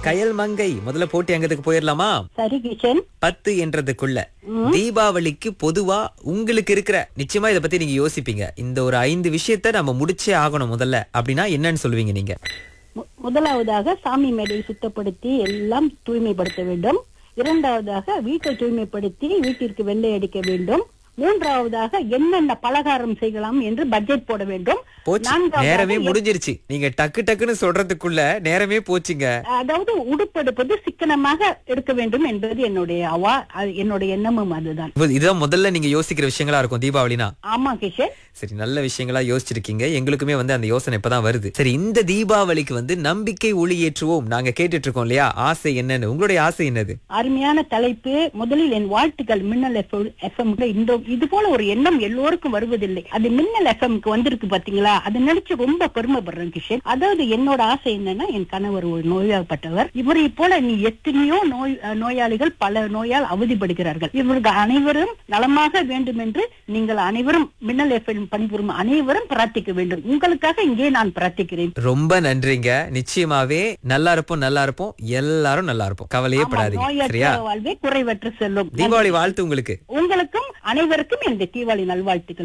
கயல் மங்கை முதல்ல போட்டி அங்கத்துக்கு போயிடலாமா சரி கிஷன் பத்து என்றதுக்குள்ள தீபாவளிக்கு பொதுவா உங்களுக்கு இருக்கிற நிச்சயமா இத பத்தி நீங்க யோசிப்பீங்க இந்த ஒரு ஐந்து விஷயத்த நம்ம முடிச்சே ஆகணும் முதல்ல அப்படின்னா என்னன்னு சொல்லுவீங்க நீங்க மு- முதலாவதாக சாமி மேடையை சுத்தப்படுத்தி எல்லாம் தூய்மைப்படுத்த வேண்டும் இரண்டாவதாக வீட்டை தூய்மைப்படுத்தி வீட்டிற்கு வெள்ளை அடிக்க வேண்டும் மூன்றாவதாக என்னென்ன பலகாரம் செய்யலாம் என்று பட்ஜெட் போட வேண்டும் போச்சு நான்காவதாக நேரமே எ- முடிஞ்சிருச்சு நீங்க டக்கு டக்குன்னு சொல்றதுக்குள்ள நேரமே போச்சுங்க அதாவது உடுப்பெடுப்பது சிக்கனமாக எடுக்க வேண்டும் என்பது என்னுடைய அவா அது என்னுடைய எண்ணமும் அதுதான் இப்ப இதுதான் முதல்ல நீங்க யோசிக்கிற விஷயங்களா இருக்கும் தீபாவளினா ஆமா கிஷன் சரி நல்ல விஷயங்களா யோசிச்சிருக்கீங்க எங்களுக்குமே வந்து அந்த யோசனை இப்பதான் வருது சரி இந்த தீபாவளிக்கு வந்து நம்பிக்கை ஒளி ஏற்றுவோம் நாங்க கேட்டுட்டு இருக்கோம் இல்லையா ஆசை என்னன்னு உங்களுடைய ஆசை என்னது அருமையான தலைப்பு முதலில் என் வாழ்த்துக்கள் மின்னல் எஃப்எம் இந்த இது போல ஒரு எண்ணம் எல்லோருக்கும் வருவதில்லை அது மின்னல் எஃப்எம்க்கு வந்திருக்கு பாத்தீங்களா அதை நினைச்சு ரொம்ப பெருமைப்படுறேன் கிஷன் அதாவது என்னோட ஆசை என்னன்னா என் கணவர் ஒரு நோய்வாய்ப்பட்டவர் இவரை போல நீ எத்தனையோ நோய் அஹ், நோயாளிகள் பல நோயால் அவதிப்படுகிறார்கள் இவர்கள் அனைவரும் நலமாக வேண்டும் என்று நீங்கள் அனைவரும் மின்னல் எஃப்எம் பணிபுரியும் அனைவரும் பிரார்த்திக்க வேண்டும் உங்களுக்காக இங்கே நான் பிரார்த்திக்கிறேன் ரொம்ப நன்றிங்க நிச்சயமாவே நல்லா இருப்போம் நல்லா இருப்போம் எல்லாரும் நல்லா இருப்போம் கவலையே ஆமா, படாதீங்க நோயற்ற சரியா வாழ்வே குறைவற்ற செல்லும் தீபாவளி வாழ்த்து உங்களுக்கு உங்களுக்கும் அனைவருக்கும் இந்த தீபாவளி நல்வாழ்த்துக்கள்